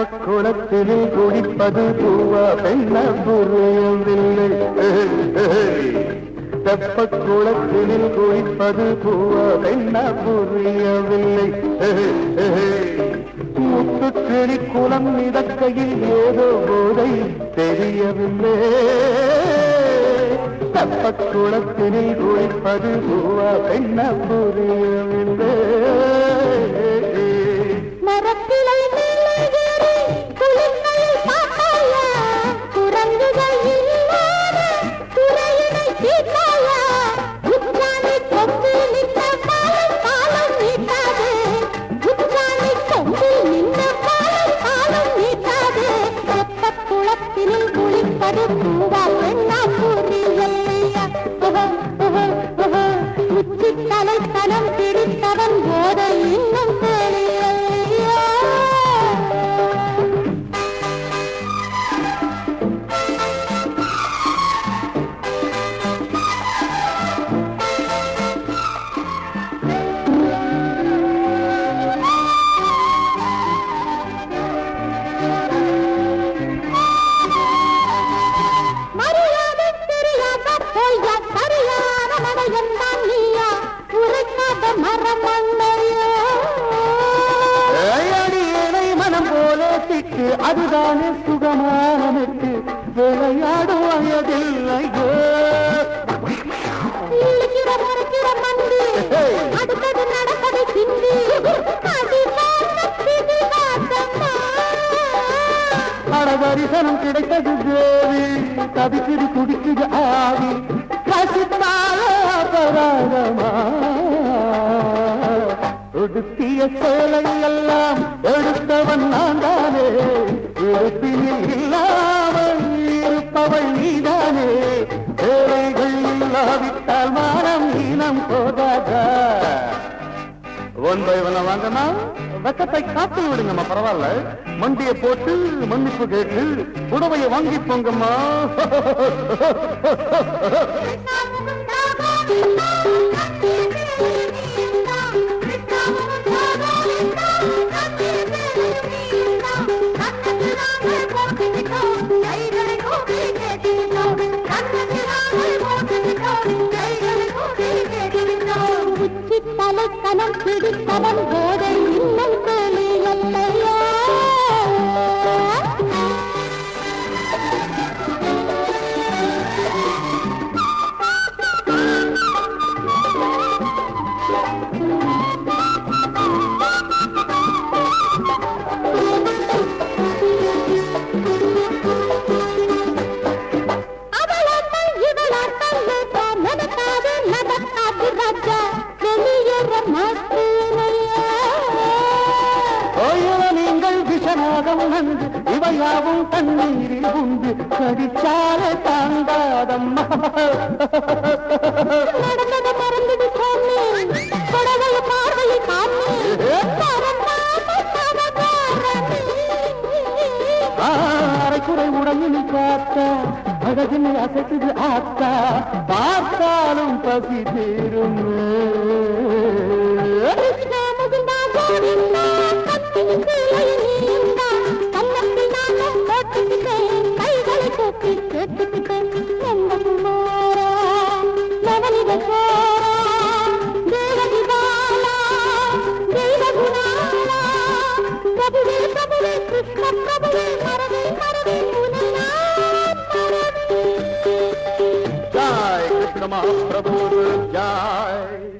தெப்ப குளத்தில் குடிப்பது பூவா பெண்ண புரியவில்லை தெப்ப குளத்தில் குடிப்பது பூவா பெண்ண புரியவில்லை முத்துக்கிளி குளம் மிதக்கையில் ஏதோ போதை தெரியவில்லை தெப்ப குளத்தில் குடிப்பது பூவா பெண்ண புரியவில்லை மரக்கிளை மேலே ஏறி குளிர்மையில் பார்த்தாயா? குரங்குகள் இல்லாத துறையினை தீர்த்தாயா? உச்சாணி கொம்பில் நின்ற பாலம் பாலம் நீட்டாது. உச்சாணி கொம்பில் நின்ற பாலம் பாலம் நீட்டாது. வெப்பக் குளத்தினில் குளிப்பது பூவா பெண்ணா புரியலையா? ஓஹோ, ஓஹோ, ஓஹோ. உச்சித் தலைத்தனம் பிடித்தவன் போதை இன்னும் தெரியலையா மரியாதை தெரியாத பொய்யா சரியான மடையன் தான் நீயா உரைக்காத மரம் மண்ணையா அடியேனை மனம் போல திட்டு அதுதானே சுகமான மெட்டு விளையாடும் வயதில்லையோ இழுக்கிற முறைக்கிற மண்டி அடுத்தது நடப்பது சிந்தி அடிவாங்க பிடிவாதம்மா பட தரிசனம் கிடைத்தது தேவி தவிக்குது குடிக்குது ஆவி ரசித்தால அபராதமா உடுத்திய சேலை எல்லாம் எடுத்தவன் நான் தானே இருப்பினில் இல்லாமல் இருப்பவள் நீதானே சேலைகள் இல்லாவிட்டால் மானம் ஈனம் போதாதா ஒன் பை ஒன்ன வாங்கினா வெக்கத்தை காத்து விடுங்கம்மா பரவாயில்ல மண்டியை போட்டு மன்னிப்பு கேட்டு புடவையை வாங்கி போங்கம்மா தலைக்கணம் பிடித்தவன் போதை இன்னும் தெளியல்லையா அவளாட்டம் இவளாட்டம் ஏற்றா நடக்காது நடக்காது ராஜா வெளியேற மாட்டேனையா ஓயில நீங்கள் விஷநாகம் நன்று இவையாவும் தண்ணீரில் உண்டு கடிச்சாலே தாண்டாதம்மா நடந்தத மறந்துடு சாமி புடவைய பார்வையை காமி மறந்தாத சவகாரமே. அரைக்குறை உடம்பில் காத்த அழகில் அசைக்குது ஆத்தா பார்த்தாலும் பசி தீரும் கிருஷ்ணா முகுந்தா கோவிந்தா கத்தியின் கிளை நீந்தா கண்ணத்தினால போட்டுக்கிட்டேன் கைகளை தூக்கி கேட்டுக்கிட்டேன் எந்த குமாரா நவனித சோரா தேவதி பாலா தெய்வ குணாலா பிரபுவே பிரபுவே கிருஷ்ண பிரபுவே மரவே மரவே உனை நான் மறவேன். Joy Krishna Mahaprabhu Joy